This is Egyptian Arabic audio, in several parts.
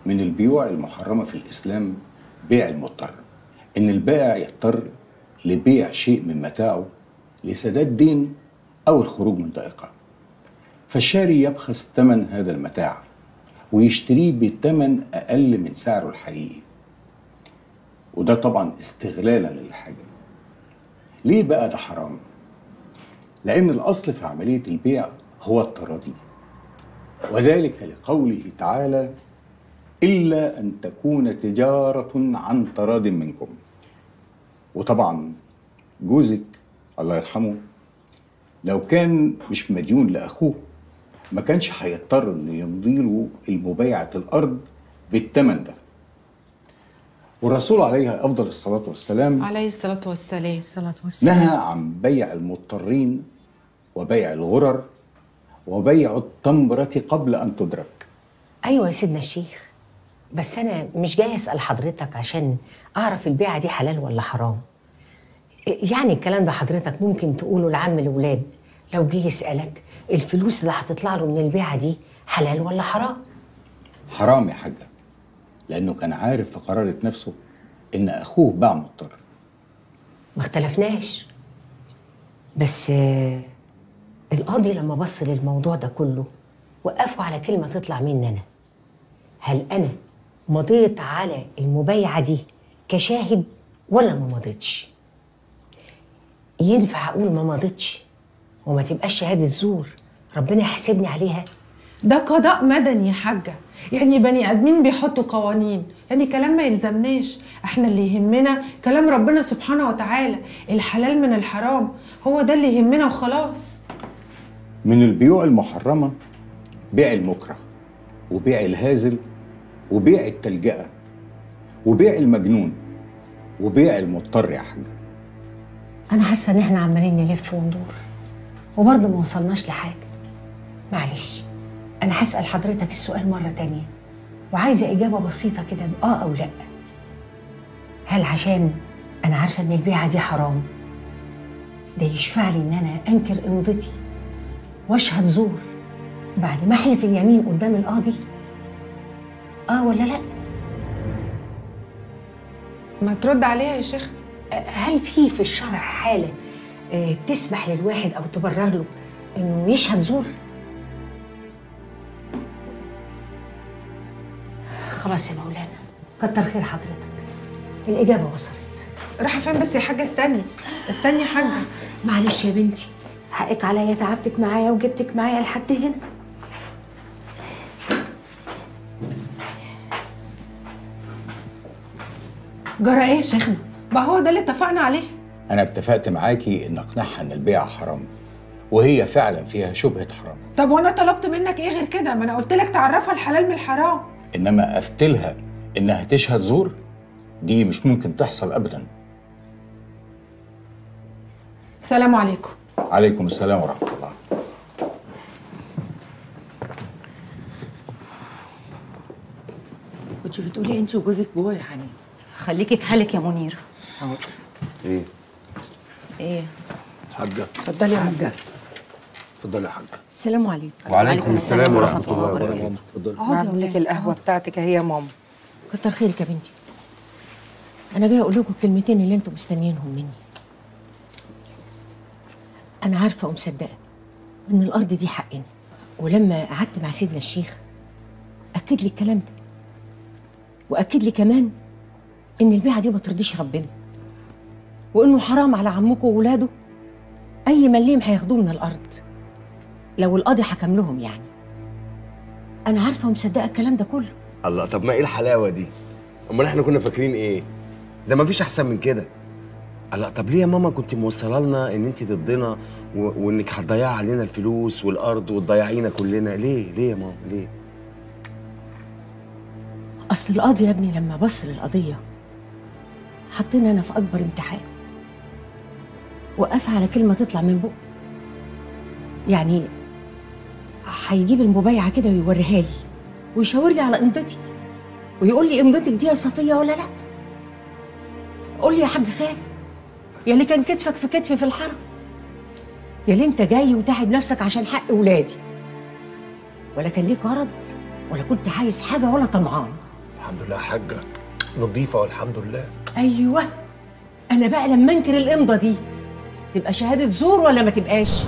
من البيوع المحرمة في الإسلام بيع المضطر إن البائع يضطر لبيع شيء من متاعه لسداد دين أو الخروج من ضائقة فالشاري يبخس ثمن هذا المتاع ويشتريه بثمن أقل من سعره الحقيقي وده طبعا استغلالا للحاجة ليه بقى ده حرام؟ لأن الأصل في عملية البيع هو التراضي وذلك لقوله تعالى إلا أن تكون تجارة عن تراض منكم وطبعا جوزك الله يرحمه لو كان مش مديون لأخوه ما كانش هيضطر إنه يمضي له المبايعة الأرض بالثمن ده والرسول عليه أفضل الصلاة والسلام عليه الصلاة والسلام الصلاة والسلام نهى عن بيع المضطرين وبيع الغرر وبيع التمرة قبل أن تدرك ايوه يا سيدنا الشيخ بس انا مش جاي اسال حضرتك عشان اعرف البيعه دي حلال ولا حرام يعني الكلام ده حضرتك ممكن تقوله لعم الولاد لو جه يسالك الفلوس اللي هتطلع له من البيعه دي حلال ولا حرام حرام يا حاجة لأنه كان عارف في قرارة نفسه إن أخوه باع مضطر ما اختلفناش بس آه، القاضي لما بص للموضوع ده كله وقفوا على كلمة تطلع مني أنا هل أنا مضيت على المبايعة دي كشاهد ولا ما مضيتش ينفع أقول ما مضيتش وما تبقاش شهادة زور ربنا يحاسبني عليها ده قضاء مدني يا حاجة يعني بني آدمين بيحطوا قوانين يعني كلام ما يلزمناش احنا اللي يهمنا كلام ربنا سبحانه وتعالى الحلال من الحرام هو ده اللي يهمنا وخلاص من البيوع المحرمة بيع المكره وبيع الهازل وبيع التلجأة وبيع المجنون وبيع المضطر يا حاجة أنا حاسة إن إحنا عمالين نلف وندور وبرضه ما وصلناش لحاجة معلش أنا هسأل حضرتك السؤال مرة تانية وعايزة إجابة بسيطة كده بآه أو لأ هل عشان أنا عارفة إن البيعة دي حرام ده يشفع لي إن أنا أنكر إمضتي وأشهد زور بعد ما أحلف اليمين قدام القاضي آه ولا لأ ما ترد عليها يا شيخ هل في في الشرع حالة آه، تسمح للواحد أو تبرر له إنه يشهد زور؟ خلاص يا مولانا كتر خير حضرتك الإجابة وصلت رايحة فين بس يا حاجة استني استني يا حاجة معلش يا بنتي حقك عليا تعبتك معايا وجبتك معايا لحد هنا جرى ايه يا شيخنا بقى هو ده اللي اتفقنا عليه أنا اتفقت معاكي إن أقنعها إن البيع حرام وهي فعلا فيها شبهة حرام طب وانا طلبت منك ايه غير كده ما انا قلت لك تعرفها الحلال من الحرام إنما أفتلها إنها تشهد زور دي مش ممكن تحصل أبدا سلام عليكم عليكم السلام ورحمة الله كنت بتقولي انت وجوزك جوه يا حنين خليكي في حالك يا منير ايه ايه حاجة اتفضلي يا حاجه اتفضلي يا حاجة السلام عليكم وعليكم السلام ورحمة الله وبركاته اتفضلي اقعدي يا عامل لك ولاد القهوه بتاعتك اهي يا ماما كتر خيرك يا بنتي انا جايه اقول لكم الكلمتين اللي انتم مستنيينهم مني انا عارفه ومصدقه ان الارض دي حقنا ولما قعدت مع سيدنا الشيخ اكد لي الكلام ده واكد لي كمان ان البيعه دي ما ترضيش ربنا وانه حرام على عمكم واولاده اي مليم هياخدوه من الارض لو القاضي حكم لهم يعني انا عارفه ومصدقه الكلام ده كله الله طب ما ايه الحلاوة دي؟ امال احنا كنا فاكرين ايه؟ ده مفيش احسن من كده الله طب ليه يا ماما كنت موصله لنا ان انت ضدنا و... وانك هتضيعي علينا الفلوس والارض وتضيعينا كلنا ليه؟ ليه يا ماما؟ ليه؟ اصل القاضي يا ابني لما بص للقضيه حطينا انا في اكبر امتحان وقف على كلمه تطلع من بقه يعني هيجيب المبايعه كده ويوريها لي ويشاور لي على امضتي ويقول لي امضتك دي يا صفيه ولا لا قول لي يا حاج خالد يا اللي كان كتفك في كتفي في الحرم يا اللي انت جاي وتعب نفسك عشان حق ولادي ولا كان ليك غرض ولا كنت عايز حاجه ولا طمعان الحمد لله يا حاجه نظيفه والحمد لله ايوه انا بقى لما انكر الامضه دي تبقى شهاده زور ولا ما تبقاش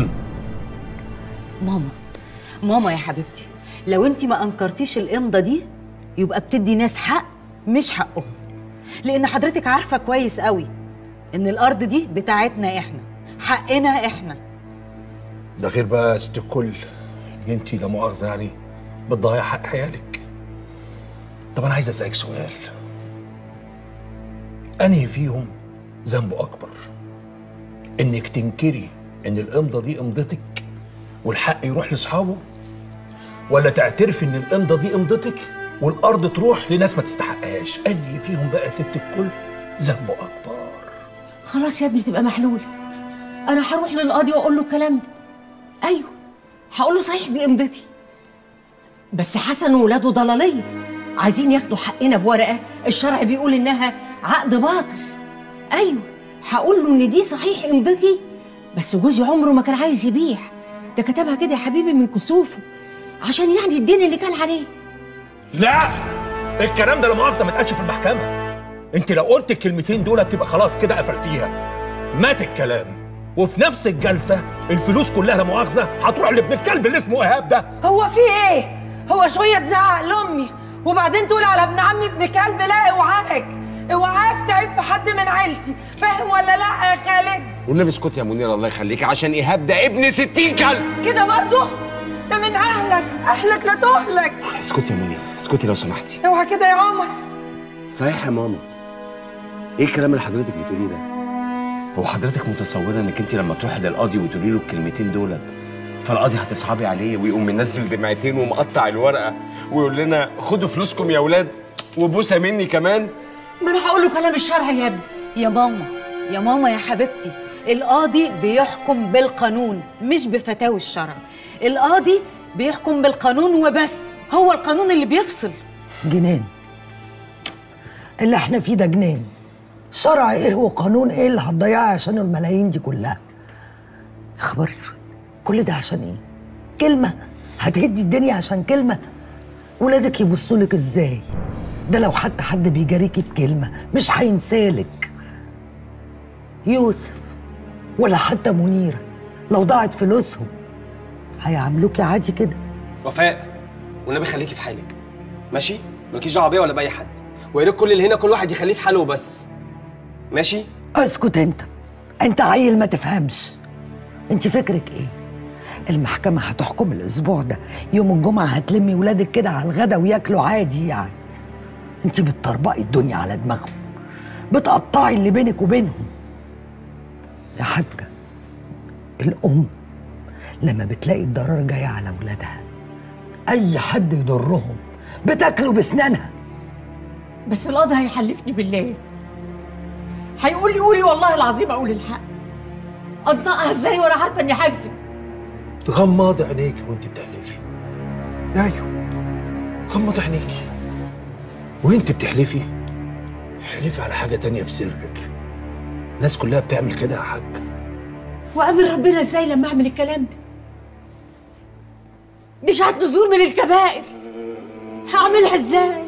ماما ماما يا حبيبتي لو انت ما انكرتيش الامضه دي يبقى بتدي ناس حق مش حقهم لان حضرتك عارفه كويس قوي ان الارض دي بتاعتنا احنا حقنا احنا ده غير بقى يا ست الكل ان انت لا مؤاخذه يعني بتضيع حق عيالك طب انا عايز اسالك سؤال انهي فيهم ذنبه اكبر انك تنكري ان الامضه دي امضتك والحق يروح لاصحابه ولا تعترفي ان الامضه دي امضتك والارض تروح لناس ما تستحقهاش انهي فيهم بقى يا ست الكل ذنبه اكبر خلاص يا ابني تبقى محلوله انا هروح للقاضي واقول له الكلام ده ايوه هقول له صحيح دي امضتي بس حسن وولاده ضلاليه عايزين ياخدوا حقنا بورقه الشرع بيقول انها عقد باطل ايوه هقول له ان دي صحيح امضتي بس جوزي عمره ما كان عايز يبيع ده كتبها كده يا حبيبي من كسوفه عشان يعني الدين اللي كان عليه لا الكلام ده لا مؤاخذه ما اتقالش في المحكمه انت لو قلت الكلمتين دول تبقى خلاص كده قفلتيها مات الكلام وفي نفس الجلسه الفلوس كلها لا مؤاخذه هتروح لابن الكلب اللي اسمه ايهاب ده هو في ايه هو شويه تزعق لامي وبعدين تقول على ابن عمي ابن كلب لا اوعاك اوعاك تعب في حد من عيلتي فاهم ولا لا يا خالد والنبي اسكت يا منير الله يخليك عشان ايهاب ده ابن ستين كلب كده برضه ده من اهلك اهلك لا تهلك اسكتي يا منير اسكتي لو سمحتي اوعى كده يا عمر صحيح يا ماما ايه الكلام اللي حضرتك بتقوليه ده هو حضرتك متصوره انك انت لما تروحي للقاضي وتقولي له الكلمتين دولت فالقاضي هتصحابي عليه ويقوم منزل دمعتين ومقطع الورقه ويقول لنا خدوا فلوسكم يا اولاد وبوسه مني كمان ما انا هقول له كلام الشرع يا ابني يا ماما يا ماما يا حبيبتي القاضي بيحكم بالقانون مش بفتاوي الشرع القاضي بيحكم بالقانون وبس هو القانون اللي بيفصل جنان اللي احنا فيه ده جنان شرع ايه وقانون ايه اللي هتضيعي عشان الملايين دي كلها يا خبر اسود كل ده عشان ايه كلمه هتهدي الدنيا عشان كلمه ولادك يبصوا لك ازاي ده لو حتى حد بيجاريكي بكلمه مش هينسالك يوسف ولا حتى منيره لو ضاعت فلوسهم هيعاملوكي عادي كده وفاء والنبي خليكي في حالك ماشي مالكيش دعوه بيا ولا باي حد ويا ريت كل اللي هنا كل واحد يخليه في حاله بس ماشي اسكت انت انت عيل ما تفهمش انت فكرك ايه المحكمة هتحكم الأسبوع ده يوم الجمعة هتلمي ولادك كده على الغدا وياكلوا عادي يعني انت بتطربقي الدنيا على دماغهم بتقطعي اللي بينك وبينهم يا حاجة الأم لما بتلاقي الضرر جاي على ولادها أي حد يضرهم بتاكله بسنانها بس القاضي هيحلفني بالله هيقول لي قولي والله العظيم اقول الحق انطقها ازاي وانا عارفه اني هكذب غمض عينيك وانت بتحلفي ايوه غمض عينيكي وانت بتحلفي احلفي على حاجه تانية في سرك الناس كلها بتعمل كده يا حاج واقابل ربنا ازاي لما اعمل الكلام ده دي شهاده نزول من الكبائر هعملها ازاي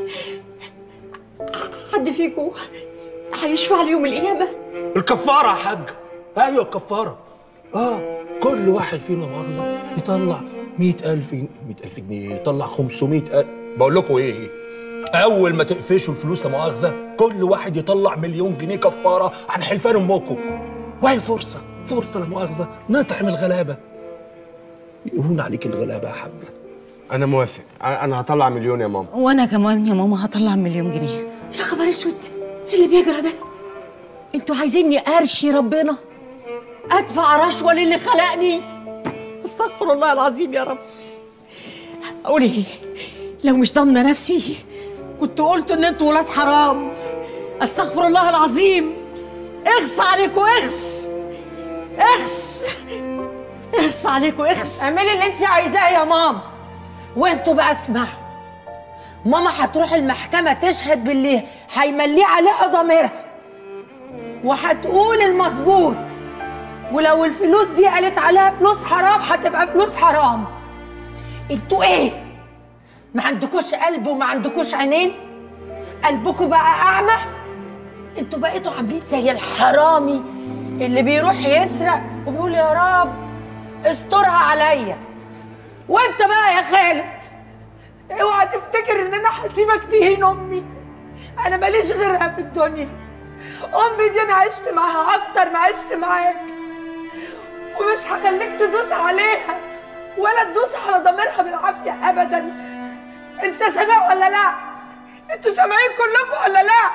حد فيكم هيشفع لي يوم القيامه الكفاره يا حاج ايوه الكفاره اه كل واحد فينا مؤاخذه يطلع مئة ألف مئة ألف جنيه يطلع خمسمائة ألف بقول لكم إيه أول ما تقفشوا الفلوس لا مؤاخذة كل واحد يطلع مليون جنيه كفارة عن حلفان أمكم وهي فرصة فرصة لا مؤاخذة نطعم الغلابة يقولون عليك الغلابة يا حاجة انا موافق انا هطلع مليون يا ماما وانا كمان يا ماما هطلع مليون جنيه يا خبر اسود إيه اللي بيجرى ده انتوا عايزيني ارشي ربنا ادفع رشوه للي خلقني استغفر الله العظيم يا رب اقول ايه لو مش ضامنه نفسي كنت قلت ان انتوا ولاد حرام استغفر الله العظيم اخص عليكم اخص اخص اخص عليكم اخص اعملي اللي انت عايزاه يا ماما وانتوا بقى اسمعوا ماما هتروح المحكمة تشهد باللي هيمليه عليها ضميرها وهتقول المظبوط ولو الفلوس دي قالت عليها فلوس حرام هتبقى فلوس حرام انتوا ايه ما عندكوش قلب وما عندكوش عينين قلبكم بقى اعمى انتوا بقيتوا عاملين زي الحرامي اللي بيروح يسرق وبيقول يا رب استرها عليا وانت بقى يا خالد اوعى تفتكر ان انا هسيبك تهين امي انا ماليش غيرها في الدنيا امي دي انا عشت معاها اكتر ما عشت معاك ومش هخليك تدوس عليها ولا تدوس على ضميرها بالعافيه ابدا انت سامع ولا لا انتوا سامعين كلكم ولا لا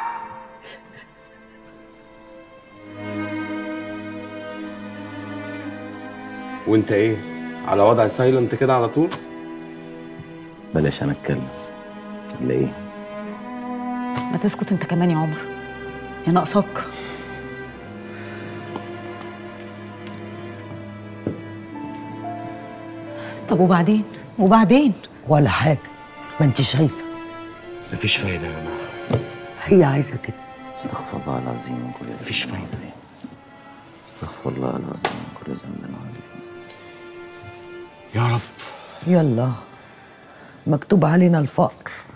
وانت ايه على وضع سايلنت كده على طول بلاش انا اتكلم ولا ايه ما تسكت انت كمان يا عمر يا ناقصاك طب وبعدين وبعدين ولا حاجه ما انت شايفه مفيش فايده يا جماعه هي عايزه كده استغفر الله العظيم من كل ذنب مفيش فايدة. عظيم. استغفر الله العظيم من كل ذنب عظيم يا رب يلا مكتوب علينا الفقر